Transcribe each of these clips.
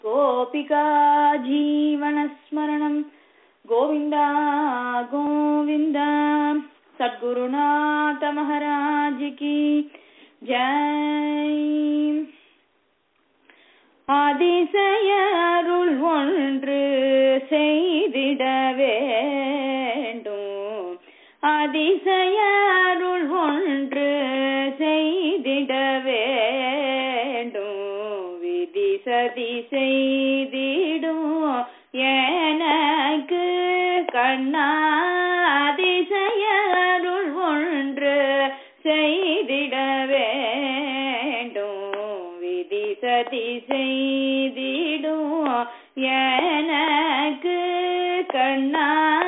गोपिका जीवनस्मरणं गोविन्द गोविन्द सद्गुरुनाथ महाराज की ஜெய் அதிசயருள் ஒன்று செய்திட வேண்டும் அதிசயருள் ஒன்று செய்திட வேண்டும் விதி சதி செய்திடும் எனக்கு கண்ணா அதிசயருள் ஒன்று செய்திட வேண்டும் விதி சதி செய்திடும் எனக்கு கண்ணா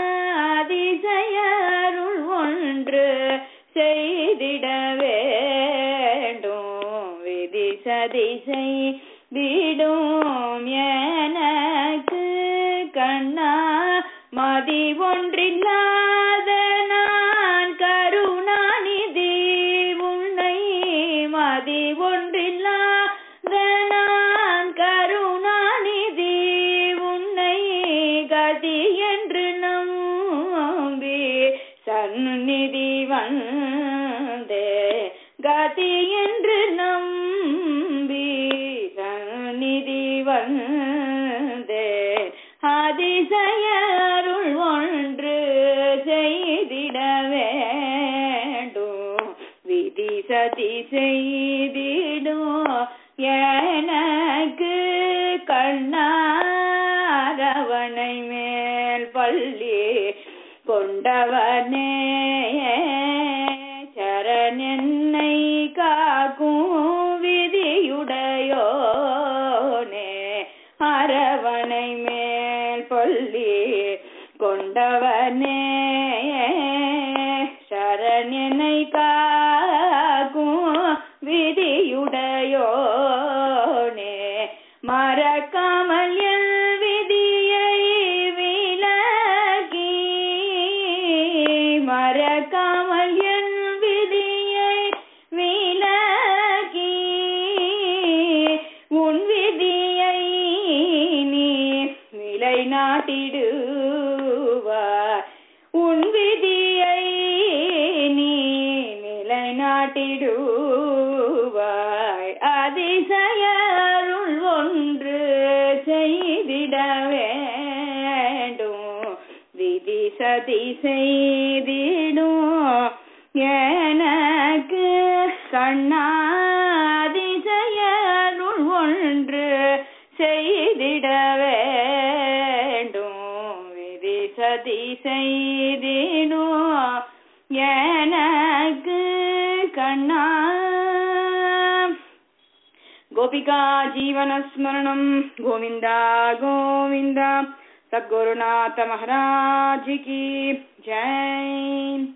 அதிசயருள் ஒன்று செய்திட வேண்டும் விதி சதி செய்திடும் எனக்கு கண்ணா மதி ஒன்றில்லாத நான் கருணாநிதி உன்னை மதி ஒன்றில்லாத நான் கருணாநிதி உன்னை கதி என்று நம்பி சந்நிதி வந்தே கதி என்று நம்பி சந்நிதி வந்தே அதிசயருள் ஒன்று செய்திட வேண்டும் விதி சதி செய்திடும் எனக்கு கண்ணாரவனை மேல் பள்ளி கொண்டவனே சரணென்னை காக்கும் விதியுடையோனே அரவணை மேல் பள்ளி கொண்டவனே சரணனை காக்கும் விதியுடையோனே மறக்காமல் என் விதியை விலகி மறக்காமல் என் விதியை விலகி உன் விதியை நீ நிலைநாட்டிடுவாய் உன் விதியை நீ நிலைநாட்டிடுவாய் அதிசயருள் ஒன்று செய்திட வேண்டும் விதி சதி செய்திடும் எனக்கு கண்ணாதிசயருள் ஒன்று செய்திட வேண்டும் விதி சதி செய்திடும் எனக்கு கண்ணா गोपिका जीवनस्मरणं गोविन्द गोविन्द सद्गुरुनाथ महाराज की जय